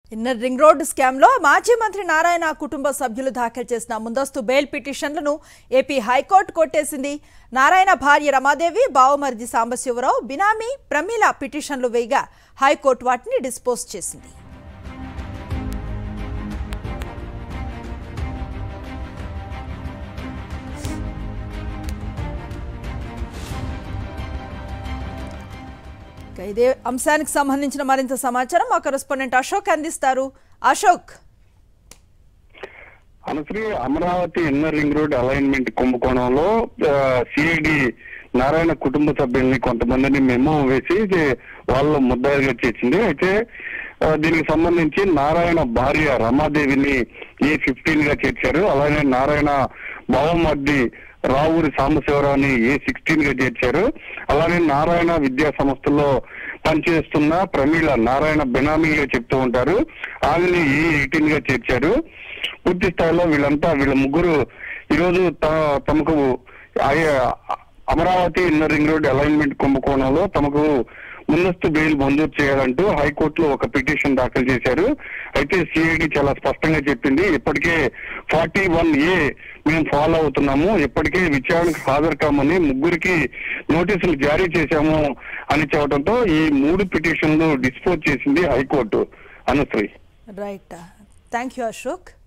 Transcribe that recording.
inner ring road scam లో మాజీ మంత్రి నారాయణ కుటుంబ సభ్యులు దాఖలు చేసిన ముందస్తు బెయిల్ పిటిషన్లను ఏపీ హైకోర్టు కొట్టేసింది నారాయణ భార్య రమాదేవి బావమరిది సాంబశివరావు బినామీ ప్రమీల పిటిషన్లు వేయగా హైకోర్టు వాటిని డిస్పోజ్ చేసింది ఇక ఇదే అంశానికి సంబంధించిన మరింత సమాచారం మా కరెస్పాండెంట్ అశోక్ అందిస్తారు Ashok Anushree Amaravati inner ring road alignment కుంభకోణంలో సిఐడి నారాయణ కుటుంబ సభ్యుల్ని కొంతమందిని మెమో వేసి ఇది వాళ్ళ ముద్దాయిగా చేసింది అయితే ఆ, దీనికి సంబంధించి నారాయణ భార్య రమాదేవిని ఏ ఫిఫ్టీన్ గా చేర్చారు అలాగే నారాయణ బావమర్ది రావూరి సాంబశివరావుని ఏ సిక్స్టీన్ గా చేర్చారు అలాగే నారాయణ విద్యా సంస్థలో పనిచేస్తున్న ప్రమీల నారాయణ బినామీగా చెప్తూ ఉంటారు ఆమెని ఏ ఎయిటీన్ గా చేర్చారు పూర్తి స్థాయిలో వీళ్ళంతా వీళ్ళ ముగ్గురు ఈరోజు త- తమకు ఆయా- Amaravati inner ring road alignment కుంభకోణంలో తమకు ముందస్తు బెయిల్ మంజూరు చేయాలంటూ హైకోర్టులో ఒక పిటిషన్ దాఖలు చేశారు అయితే సిఐడి చాలా స్పష్టంగా చెప్పింది ఇప్పటికే ఫార్టీ వన్ ఏ మేము ఫాలో అవుతున్నాము ఇప్పటికే విచారణకు హాజరు కామని ముగ్గురికి నోటీసులు జారీ చేశాము అని చెప్పడంతో ఈ మూడు పిటిషన్లు డిస్పోజ్ చేసింది high court Anushree right thank you Ashok